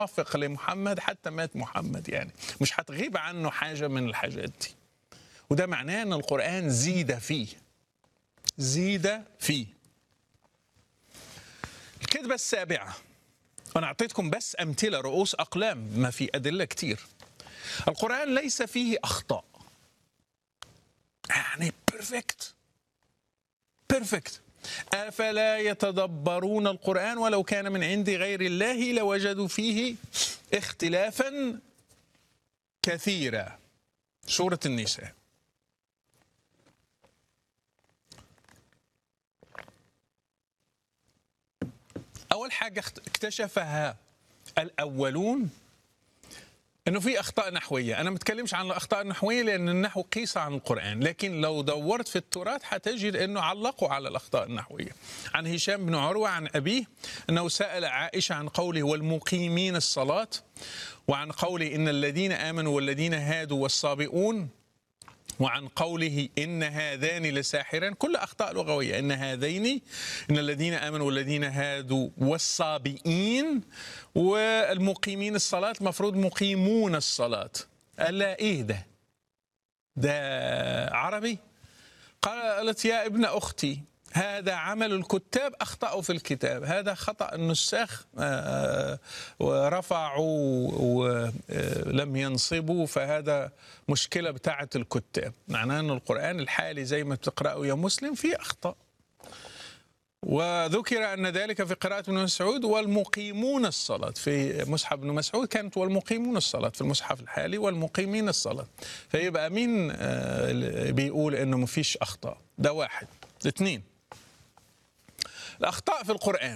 مرافق لمحمد حتى مات محمد يعني مش هتغيب عنه حاجة من الحاجات دي وده معناه ان القرآن زيد فيه زيد فيه الكذبة السابعة أنا أعطيتكم بس أمثلة رؤوس أقلام ما في أدلة كتير القرآن ليس فيه أخطاء يعني بيرفكت بيرفكت أفلا يتدبرون القرآن ولو كان من عند غير الله لوجدوا فيه اختلافا كثيرا سورة النساء أول حاجة اكتشفها الأولون انه في اخطاء نحويه انا ما بتكلمش عن الاخطاء النحويه لان النحو قيس عن القران لكن لو دورت في التراث حتجد انه علقوا على الاخطاء النحويه عن هشام بن عروه عن ابيه انه سال عائشه عن قوله والمقيمين الصلاه وعن قوله ان الذين امنوا والذين هادوا والصابئون وعن قوله إن هذان لساحران كل أخطاء لغوية إن هذين إن الذين آمنوا والذين هادوا والصابئين والمقيمين الصلاة المفروض مقيمون الصلاة ألا إيه ده ده عربي قالت يا ابن أختي هذا عمل الكتاب أخطأوا في الكتاب هذا خطأ النساخ ورفعوا ولم ينصبوا فهذا مشكلة بتاعة الكتاب معناه أن القرآن الحالي زي ما بتقرأه يا مسلم فيه أخطاء وذكر أن ذلك في قراءة ابن مسعود والمقيمون الصلاة في مصحف ابن مسعود كانت والمقيمون الصلاة في المصحف الحالي والمقيمين الصلاة فيبقى مين بيقول أنه مفيش أخطاء ده واحد اثنين الأخطاء في القرآن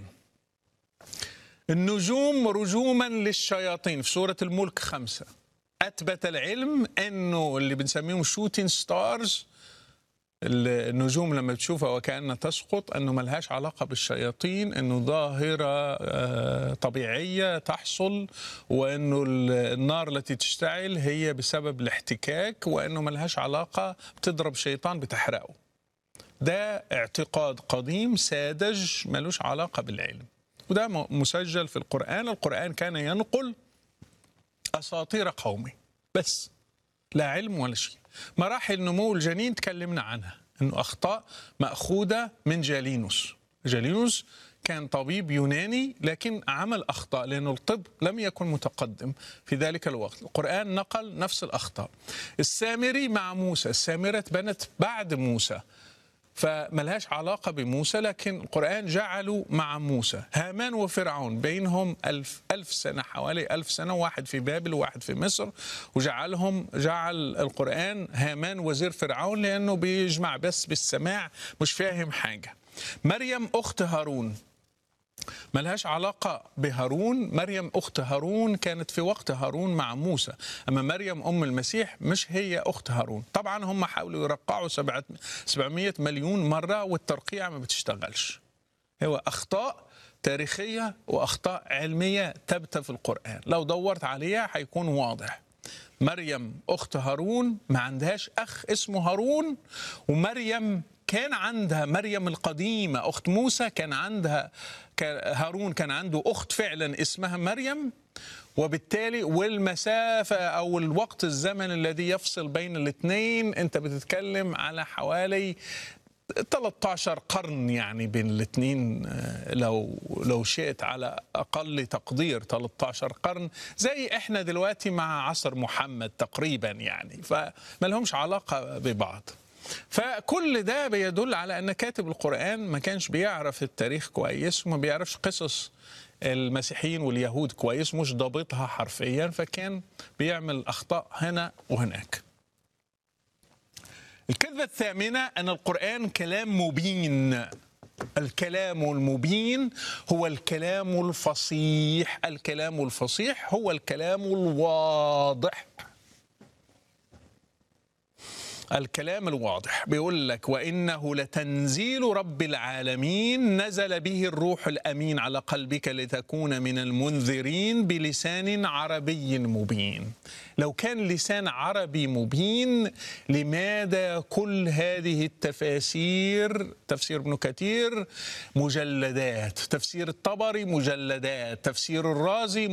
النجوم رجوما للشياطين في سورة الملك خمسة أثبت العلم أنه اللي بنسميهم شوتين ستارز النجوم لما بتشوفها وكأنها تسقط أنه ملهاش علاقة بالشياطين أنه ظاهرة طبيعية تحصل وأنه النار التي تشتعل هي بسبب الاحتكاك وأنه ملهاش علاقة بتضرب شيطان بتحرقه ده اعتقاد قديم ساذج ملوش علاقة بالعلم وده مسجل في القرآن القرآن كان ينقل أساطير قومه بس لا علم ولا شيء مراحل نمو الجنين تكلمنا عنها أنه أخطاء مأخوذة من جالينوس جالينوس كان طبيب يوناني لكن عمل أخطاء لأنه الطب لم يكن متقدم في ذلك الوقت القرآن نقل نفس الأخطاء السامري مع موسى السامرة بنت بعد موسى فملهاش علاقة بموسى لكن القرآن جعله مع موسى هامان وفرعون بينهم ألف, ألف سنة حوالي ألف سنة واحد في بابل وواحد في مصر وجعلهم جعل القرآن هامان وزير فرعون لأنه بيجمع بس بالسماع مش فاهم حاجة مريم أخت هارون ملهاش علاقة بهارون مريم أخت هارون كانت في وقت هارون مع موسى أما مريم أم المسيح مش هي أخت هارون طبعا هم حاولوا يرقعوا 700 مليون مرة والترقيع ما بتشتغلش هو أخطاء تاريخية وأخطاء علمية ثابتة في القرآن لو دورت عليها هيكون واضح مريم أخت هارون ما عندهاش أخ اسمه هارون ومريم كان عندها مريم القديمة أخت موسى كان عندها هارون كان عنده أخت فعلا اسمها مريم وبالتالي والمسافة أو الوقت الزمن الذي يفصل بين الاثنين أنت بتتكلم على حوالي 13 قرن يعني بين الاثنين لو لو شئت على اقل تقدير 13 قرن زي احنا دلوقتي مع عصر محمد تقريبا يعني فما لهمش علاقه ببعض فكل ده بيدل على ان كاتب القران ما كانش بيعرف التاريخ كويس وما بيعرفش قصص المسيحيين واليهود كويس مش ضابطها حرفيا فكان بيعمل اخطاء هنا وهناك الكذبة الثامنة أن القرآن كلام مبين الكلام المبين هو الكلام الفصيح الكلام الفصيح هو الكلام الواضح الكلام الواضح بيقول لك وإنه لتنزيل رب العالمين نزل به الروح الأمين على قلبك لتكون من المنذرين بلسان عربي مبين لو كان لسان عربي مبين لماذا كل هذه التفاسير تفسير ابن كثير مجلدات تفسير الطبري مجلدات تفسير الرازي